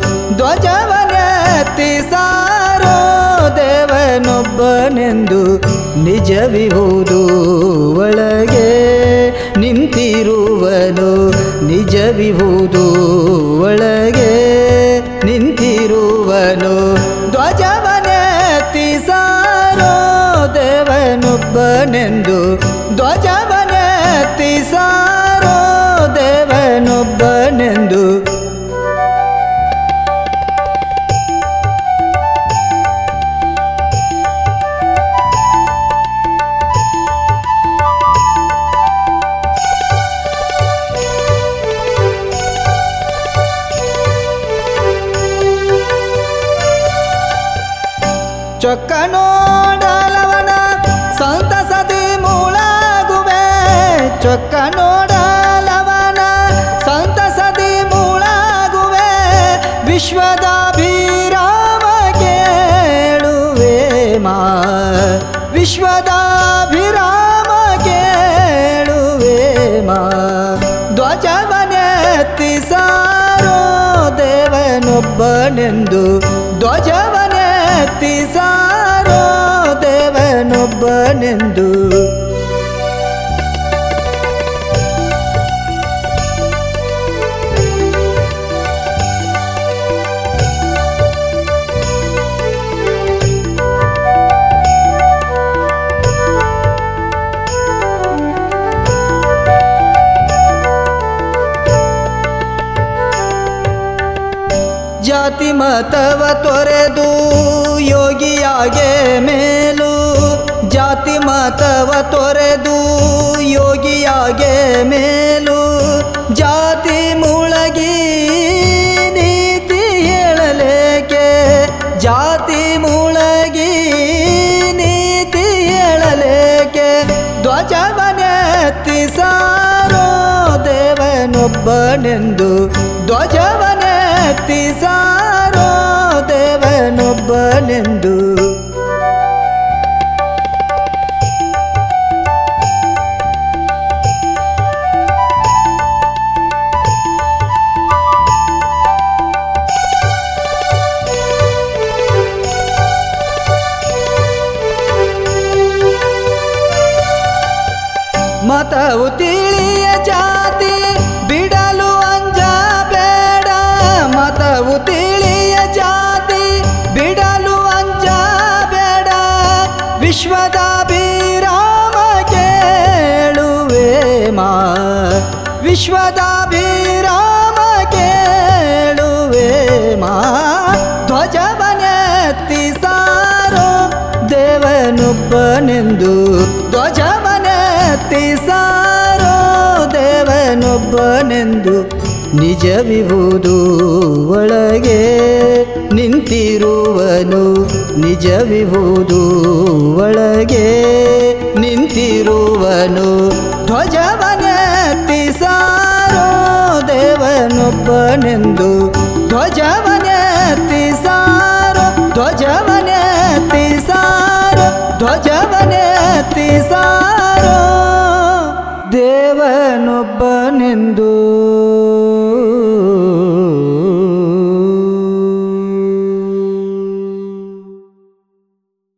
ಧ್ವಜವನೆತ್ತಿ ಸಾರೋ ದೇವನೊಬ್ಬನೆಂದು ನಿಜವಿಹುದು ಒಳಗೆ ನಿಂತಿರುವನು ನಿಜವಿಹುದು ಒಳಗೆ ನಿಂತಿರುವನು ಧ್ವಜವನೆತ್ತಿ ಸಾರೋ ದೇವನೊಬ್ಬನೆಂದು ಧ್ವಜವನೆತ್ತಿ ಸಾರೋ ದೇವನೊಬ್ಬನೆಂದು ಚೊಕ್ಕ ನೋಡಲವನ ಸಂತಸದಿ ಮೂಳಾಗುವೆ ಚೊಕ್ಕ ನೋಡಲವನ ಸಂತಸದಿ ಮೂಳಾಗುವೆ ವಿಶ್ವದಾಭಿರಾಮ ಕೇಳುವೆ ಮಾ ವಿಶ್ವದಾಭಿರಾಮ ಕೇಳುವೆ ಮಾ ಧ್ವಜವನೆತ್ತಿ ಸಾರೋ ದೇವನೊಬ್ಬನೆಂದು ಧ್ವಜವನೆತ್ತಿ ಸಾರೋ ದೇವನೊಬ್ಬನೆಂದು ಜಾತಿ ಮತವ ತೊರೆದು ಯೋಗಿಯಾಗೆ ಮೇಲು ಜಾತಿ ಮತವ ತೊರೆದು ಯೋಗಿಯಾಗೆ ಮೇಲು ಜಾತಿ ಮುಳಗಿ ನೀತಿ ಹೇಳಲೇಕೆ ಜಾತಿ ಮುಳಗಿ ನೀತಿ ಹೇಳಲೇಕೆ ಧ್ವಜವನೆತ್ತಿ ಸಾರೋ ದೇವನೊಬ್ಬನೆಂದು ಧ್ವಜವನೆತ್ತಿ ಸಾರೋ ದೇವನೊಬ್ಬನೆಂದು ಮತವು ತಿಳಿಯ ಜಾತಿ ಬಿಡಲು ಅಂಜಬೇಡ ಮತವು ತಿಳಿಯ ಜಾತಿ ಬಿಡಲು ಅಂಜಬೇಡ ವಿಶ್ವದಾಭಿರಾಮ ಕೇಳುವೆ ಮಾ ವಿಶ್ವದಾಭಿರಾಮ ಕೇಳುವೆ ಮಾ ಧ್ವಜವನೆತ್ತಿ ಸಾರೋ ದೇವನೊಬ್ಬನೆಂದು ಧ್ವಜವನೆತ್ತಿ ಸಾರೋ ದೇವನೊಬ್ಬನೆಂದು ನಿಜವಿಹುದು ಒಳಗೆ ನಿಂತಿರುವನು ನಿಜವಿಹುದು ಒಳಗೆ ನಿಂತಿರುವನು ಧ್ವಜವನೆತ್ತಿ ಸಾರೋ ದೇವನೊಬ್ಬನೆಂದು ಧ್ವಜವನೆತ್ತಿ ಸಾರೋ ಧ್ವಜವನೆತ್ತಿ ಸಾರೋ ಧ್ವಜವನೆತ್ತಿ ಸಾರೋ ದೇವನೊಬ್ಬನೆಂದು